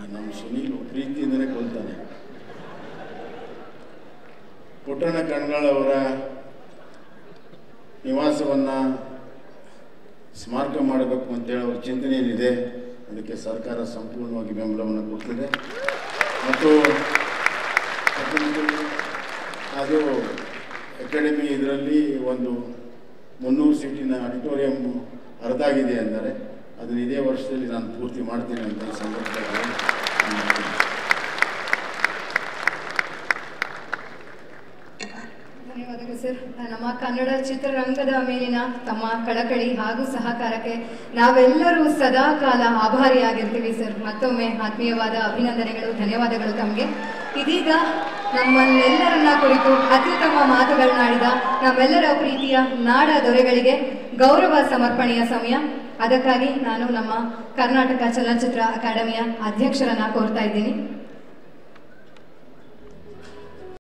ನಮ್ಮ ಸುನೀಲ್ ಪ್ರೀತಿಯಿಂದಲೇ ಕೊಲ್ತಾನೆ ಪುಟ್ಟಣ್ಣ ಕಣ್ಗಾಳ್ ಅವರ ನಿವಾಸವನ್ನು ಸ್ಮಾರಕ ಮಾಡಬೇಕು ಅಂತೇಳಿ ಅವ್ರ ಚಿಂತನೆ ಏನಿದೆ ಅದಕ್ಕೆ ಸರ್ಕಾರ ಸಂಪೂರ್ಣವಾಗಿ ಬೆಂಬಲವನ್ನು ಕೊಡ್ತಿದೆ ಮತ್ತು ಅದು ಅಕಾಡೆಮಿ ಇದರಲ್ಲಿ ಒಂದು ಮುನ್ನೂರು ಸೀಟಿನ ಆಡಿಟೋರಿಯಂ ಅರ್ಧಾಗಿದೆ ಅಂದರೆ ಅದನ್ನು ಇದೇ ವರ್ಷದಲ್ಲಿ ನಾನು ಪೂರ್ತಿ ಮಾಡ್ತೀನಿ ಅಂತ ಈ ಸಂದರ್ಭದಲ್ಲಿ ನಾನು ಧನ್ಯವಾದಗಳು ಸರ್ ನಮ್ಮ ಕನ್ನಡ ಚಿತ್ರರಂಗದ ಮೇಲಿನ ತಮ್ಮ ಕಳಕಳಿ ಹಾಗೂ ಸಹಕಾರಕ್ಕೆ ನಾವೆಲ್ಲರೂ ಸದಾ ಕಾಲ ಆಭಾರಿಯಾಗಿರ್ತೀವಿ ಸರ್ ಮತ್ತೊಮ್ಮೆ ಆತ್ಮೀಯವಾದ ಅಭಿನಂದನೆಗಳು ಧನ್ಯವಾದಗಳು ತಮಗೆ ಇದೀಗ ನಮ್ಮನ್ನೆಲ್ಲರನ್ನ ಕುರಿತು ಅತ್ಯುತ್ತಮ ಮಾತುಗಳನ್ನಾಡಿದ ನಮ್ಮೆಲ್ಲರ ಪ್ರೀತಿಯ ನಾಡ ದೊರೆಗಳಿಗೆ ಗೌರವ ಸಮರ್ಪಣೆಯ ಸಮಯ ಅದಕ್ಕಾಗಿ ನಾನು ನಮ್ಮ ಕರ್ನಾಟಕ ಚಲನಚಿತ್ರ ಅಕಾಡೆಮಿಯ ಅಧ್ಯಕ್ಷರನ್ನ ಕೋರ್ತಾ ಇದ್ದೀನಿ